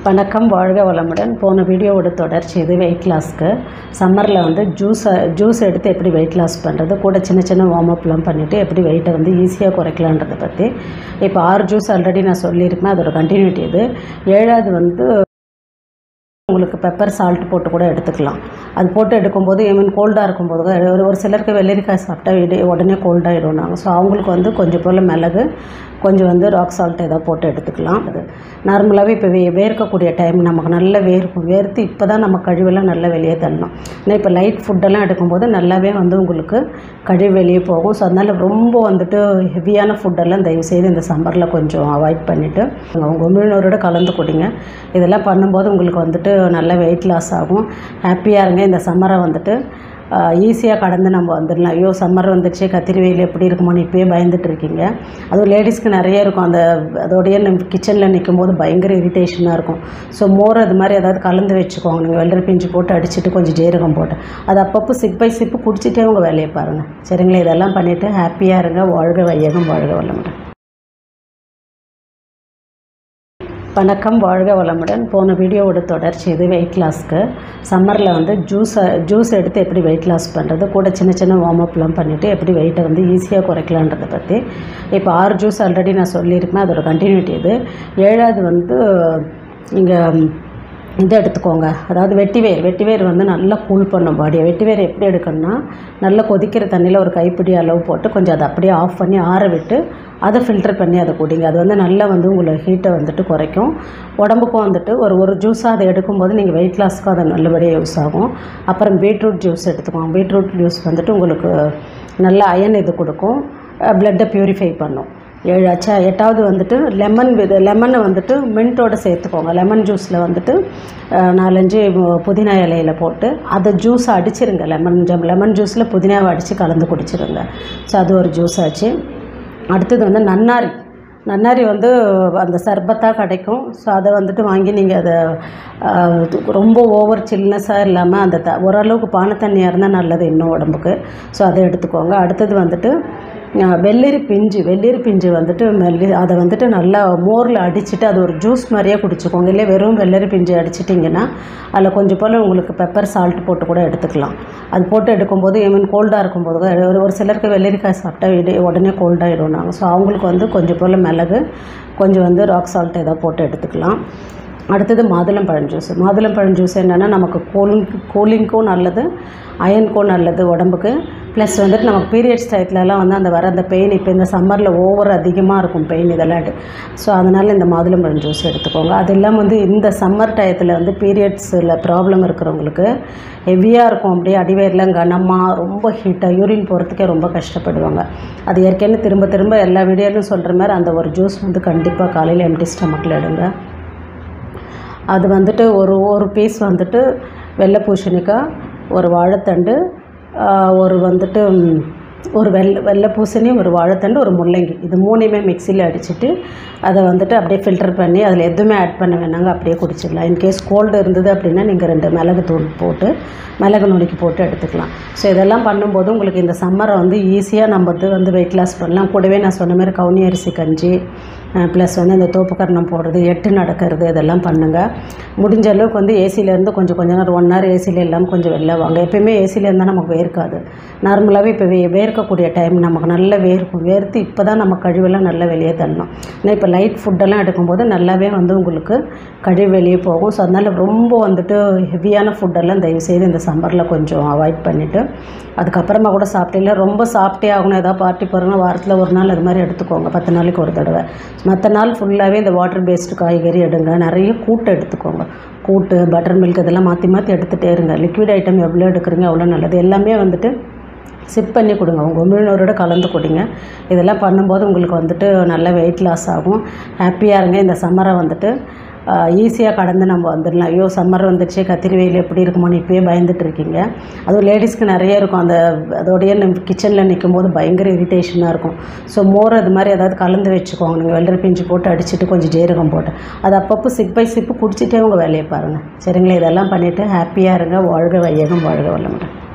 வணக்கம் வாழ்க வளமுடன் போன வீடியோவோட தொடர்ச்சி இது வெயிட் லாஸ்க்கு சம்மரில் வந்து ஜூஸை ஜூஸ் எடுத்து எப்படி வெயிட் லாஸ் பண்ணுறது கூட சின்ன சின்ன வார்ம் அப்லாம் பண்ணிவிட்டு எப்படி வெயிட்டை வந்து ஈஸியாக குறைக்கலான்றதை பற்றி இப்போ ஆறு ஜூஸ் ஆல்ரெடி நான் சொல்லியிருப்பேன் அதோட கண்டினியூட்டி இது ஏழாவது வந்து உங்களுக்கு பெப்பர் சால்ட் போட்டு கூட எடுத்துக்கலாம் அது போட்டு எடுக்கும்போது ஈவன் கோல்டாக இருக்கும்போது கூட ஒரு ஒரு சிலருக்கு வெள்ளரிக்காய் சாப்பிட்டா இடி உடனே கோல்டாகிடும் நாங்கள் ஸோ அவங்களுக்கு வந்து கொஞ்சம் போல் மிளகு கொஞ்சம் வந்து ராக் சால்ட் ஏதோ போட்டு எடுத்துக்கலாம் அது நார்மலாகவே இப்போ வே வேர்க்கக்கூடிய டைம் நமக்கு நல்ல வேர்க்கும் வேர்த்து இப்போ தான் நம்ம கழிவெல்லாம் நல்லா வெளியே தள்ளணும் ஏன்னா இப்போ லைட் ஃபுட்டெல்லாம் எடுக்கும்போது நல்லாவே வந்து உங்களுக்கு கழிவு வெளியே போகும் ஸோ அதனால் ரொம்ப வந்துட்டு ஹெவியான ஃபுட்டெல்லாம் தயவுசெய்து இந்த சம்மரில் கொஞ்சம் அவாய்ட் பண்ணிவிட்டு உங்கள் உமிழ்நோரோட கலந்து குடிங்க இதெல்லாம் பண்ணும்போது உங்களுக்கு வந்துட்டு நல்ல வெயிட் லாஸ் ஆகும் ஹாப்பியாக இருங்க இந்த சம்மரை வந்துட்டு ஈஸியாக கடந்து நம்ம வந்துடலாம் ஐயோ சம்மர் வந்துடுச்சு கத்திரி வெயில் எப்படி இருக்குமோன்னு இப்போயே பயந்துட்டு இருக்கீங்க அதுவும் லேடிஸ்க்கு நிறைய இருக்கும் அந்த அதோடய நம்ம கிச்சனில் நிற்கும் போது பயங்கர இரிட்டேஷனாக இருக்கும் ஸோ மோர் அது மாதிரி ஏதாவது கலந்து வச்சுக்கோங்க நீங்கள் வெள்ளரி பிஞ்சு போட்டு அடிச்சுட்டு கொஞ்சம் ஜீரகம் போட்டு அது அப்பப்போ சிப் பை சிப்பு குடிச்சிட்டே உங்கள் வேலையை பாருங்கள் சரிங்களா இதெல்லாம் பண்ணிவிட்டு ஹாப்பியாக இருங்க வாழ்க வையகம் வாழ்க வளமுடன் வணக்கம் வாழ்க வளமுடன் போன வீடியோவோட தொடர்ச்சி இது வெயிட் லாஸ்க்கு சம்மரில் வந்து ஜூஸை ஜூஸ் எடுத்து எப்படி வெயிட் லாஸ் பண்ணுறது கூட சின்ன சின்ன வார்ம் அப்லாம் பண்ணிவிட்டு எப்படி வெயிட்டை வந்து ஈஸியாக குறைக்கலான்றதை பற்றி இப்போ ஆறு ஜூஸ் ஆல்ரெடி நான் சொல்லியிருப்பேன் அதோட கண்டினியூட்டி இது ஏழாவது வந்து இங்கே இதை எடுத்துக்கோங்க அதாவது வெட்டிவேர் வெட்டிவேர் வந்து நல்லா கூல் பண்ணும் பாடியை வெட்டிவேர் எப்படி எடுக்கணும்னா நல்லா கொதிக்கிற தண்ணியில் ஒரு கைப்பிடி அளவு போட்டு கொஞ்சம் அதை அப்படியே ஆஃப் பண்ணி ஆற விட்டு அதை ஃபில்டர் பண்ணி அதை குடிங்க அது வந்து நல்லா வந்து உங்களை ஹீட்டை வந்துட்டு குறைக்கும் உடம்புக்கும் வந்துட்டு ஒரு ஒரு ஜூஸாக அதை எடுக்கும்போது நீங்கள் வெயிட் லாஸ்க்கும் அது நல்லபடியாக யூஸ் ஆகும் அப்புறம் பீட்ரூட் ஜூஸ் எடுத்துக்கோங்க பீட்ரூட் ஜூஸ் வந்துட்டு உங்களுக்கு நல்ல அயன் இது கொடுக்கும் ப்ளட்டை ப்யூரிஃபை பண்ணும் ஏழாச்சா எட்டாவது வந்துட்டு லெமன் வித லெமனை வந்துட்டு மின்ட்டோட சேர்த்துக்கோங்க லெமன் ஜூஸில் வந்துட்டு நாலஞ்சு புதினா இலையில் போட்டு அதை ஜூஸை அடிச்சிருங்க லெமன் லெமன் ஜூஸில் புதினாவை அடித்து கலந்து குடிச்சிருங்க ஸோ அது ஒரு ஜூஸ் ஆச்சு அடுத்தது வந்து நன்னாரி நன்னாரி வந்து அந்த சர்பத்தாக கிடைக்கும் ஸோ அதை வந்துட்டு வாங்கி நீங்கள் அதை ரொம்ப ஓவர் சில்னஸாக இல்லாமல் அந்த த ஓரளவுக்கு பானை தண்ணியாக இருந்தால் நல்லது இன்னும் உடம்புக்கு ஸோ அதை எடுத்துக்கோங்க அடுத்தது வந்துட்டு வெள்ளரி பிஞ்சு வெள்ளரி பிஞ்சு வந்துட்டு மெல்லி அதை வந்துட்டு நல்லா மோரில் அடிச்சுட்டு அது ஒரு ஜூஸ் மாதிரியே குடிச்சிக்கோங்க இல்லை வெறும் வெள்ளரி பிஞ்சு அடிச்சிட்டிங்கன்னா அதில் கொஞ்சம் போல் உங்களுக்கு பெப்பர் சால்ட் போட்டு கூட எடுத்துக்கலாம் அது போட்டு எடுக்கும்போது ஈவன் கோல்டாக இருக்கும்போது கூட ஒரு ஒரு சிலருக்கு வெள்ளரிக்காய் சாப்பிட்டா இடி உடனே கோல்டாகிடும் நாங்கள் ஸோ அவங்களுக்கு வந்து கொஞ்சம் போல் மிளகு கொஞ்சம் வந்து ராக் சால்ட் ஏதோ போட்டு எடுத்துக்கலாம் அடுத்தது மாதுளம்பழம் ஜூஸ் மாதுளம்பழம் ஜூஸ் என்னென்னா நமக்கு கூலிங் கூலிங்க்கும் நல்லது அயனுக்கும் நல்லது உடம்புக்கு ப்ளஸ் வந்துட்டு நமக்கு பீரியட்ஸ் டயத்துலலாம் வந்து அந்த வர அந்த பெயின் இப்போ இந்த சம்மரில் ஓவர் அதிகமாக இருக்கும் பெயின் இதெல்லாம் ஸோ அதனால் இந்த மாதுளம்பழம் ஜூஸ் எடுத்துக்கோங்க அது இல்லாமல் வந்து இந்த சம்மர் டயத்தில் வந்து பீரியட்ஸில் ப்ராப்ளம் இருக்கிறவங்களுக்கு ஹெவியாக இருக்கும் அப்படியே அடிவேரில் கனமாக ரொம்ப ஹீட்டாக யூரின் போகிறதுக்கே ரொம்ப கஷ்டப்படுவாங்க அது ஏற்கனவே திரும்ப திரும்ப எல்லா வீடியோலையும் சொல்கிற மாதிரி அந்த ஒரு ஜூஸ் வந்து கண்டிப்பாக காலையில் எம்டி ஸ்டமக்கில் எடுங்க அது வந்துட்டு ஒரு ஒரு பீஸ் வந்துட்டு வெள்ளை பூசணிக்காய் ஒரு வாழைத்தண்டு ஒரு வந்துட்டு ஒரு வெள்ளை வெள்ளை பூசணி ஒரு வாழைத்தண்டு ஒரு முள்ளங்கி இது மூணையுமே மிக்சியில் அடிச்சுட்டு அதை வந்துட்டு அப்படியே ஃபில்டர் பண்ணி அதில் எதுவுமே ஆட் பண்ண வேணாங்க அப்படியே குடிச்சிடலாம் இன்கேஸ் கோல்டு இருந்தது அப்படின்னா நீங்கள் ரெண்டு மிளகு தூள் போட்டு மிளகு நுணுக்கி போட்டு எடுத்துக்கலாம் ஸோ இதெல்லாம் பண்ணும்போது உங்களுக்கு இந்த சம்மரை வந்து ஈஸியாக நம்ம வந்து வந்து வெயிட் லாஸ் பண்ணலாம் கூடவே நான் சொன்ன மாதிரி கவுனி அரிசி கஞ்சி ப்ளஸ் வந்து இந்த தோப்புக்கரணம் போடுறது எட்டு நடக்கிறது இதெல்லாம் பண்ணுங்கள் முடிஞ்ச அளவுக்கு வந்து ஏசியிலேருந்து கொஞ்சம் கொஞ்ச நேரம் ஒன் ஹவர் ஏசியில் இல்லாமல் கொஞ்சம் வெளில வாங்க எப்பயுமே ஏசியில் இருந்தால் நமக்கு வேர்க்காது நார்மலாகவே இப்போ வே வேர்க்கக்கூடிய டைம் நமக்கு நல்ல வேர்க்கும் வேர்த்து இப்போ தான் நம்ம கழிவெல்லாம் நல்லா வெளியே தள்ளணும் ஏன்னா இப்போ லைட் ஃபுட்டெல்லாம் எடுக்கும்போது நல்லாவே வந்து உங்களுக்கு கழிவு வெளியே போகும் ஸோ அதனால் ரொம்ப வந்துட்டு ஹெவியான ஃபுட்டெல்லாம் தயவுசெய்து இந்த சம்மரில் கொஞ்சம் அவாய்ட் பண்ணிவிட்டு அதுக்கப்புறமா கூட சாப்பிட்டே ரொம்ப சாப்பிட்டே ஆகணும் ஏதாவது பார்ட்டி போகிறோன்னா வாரத்தில் ஒரு நாள் அது மாதிரி எடுத்துக்கோங்க பத்து நாளைக்கு ஒரு தடவை மற்ற நாள் ஃபுல்லாகவே இந்த வாட்டர் பேஸ்டு காய்கறி எடுங்க நிறைய கூட்டு எடுத்துக்கோங்க கூட்டு பட்டர் மில்க் இதெல்லாம் மாற்றி மாற்றி எடுத்துகிட்டே இருங்க லிக்விட் ஐட்டம் எவ்வளோ எடுக்கிறீங்க அவ்வளோ நல்லது எல்லாமே வந்துட்டு சிப் பண்ணி கொடுங்க உங்கள் உமிழ்நோரோட கலந்து கொடுங்க இதெல்லாம் பண்ணும்போது உங்களுக்கு வந்துட்டு நல்ல வெயிட் லாஸ் ஆகும் ஹாப்பியாக இருங்க இந்த சம்மரை வந்துட்டு ஈஸியாக கடந்து நம்ம வந்துடலாம் ஐயோ சம்மர் வந்துடுச்சு கத்திரி வெயில் எப்படி இருக்குமோன்னு இப்போயே பயந்துட்டு இருக்கீங்க அதுவும் லேடிஸ்க்கு நிறைய இருக்கும் அந்த அதோடய நம்ம கிச்சனில் நிற்கும் போது பயங்கர இரிட்டேஷனாக இருக்கும் ஸோ மோர் அது மாதிரி ஏதாவது கலந்து வச்சுக்கோங்க நீங்கள் வெள்ளரி பிஞ்சு போட்டு அடிச்சுட்டு கொஞ்சம் ஜீரகம் போட்டு அது அப்பப்போ சிப் பை சிப்பு குடிச்சிட்டே உங்கள் வேலையை பாருங்கள் சரிங்களா இதெல்லாம் பண்ணிவிட்டு ஹாப்பியாக இருங்க வாழ்க வையகம் வாழ்க வளமுடன்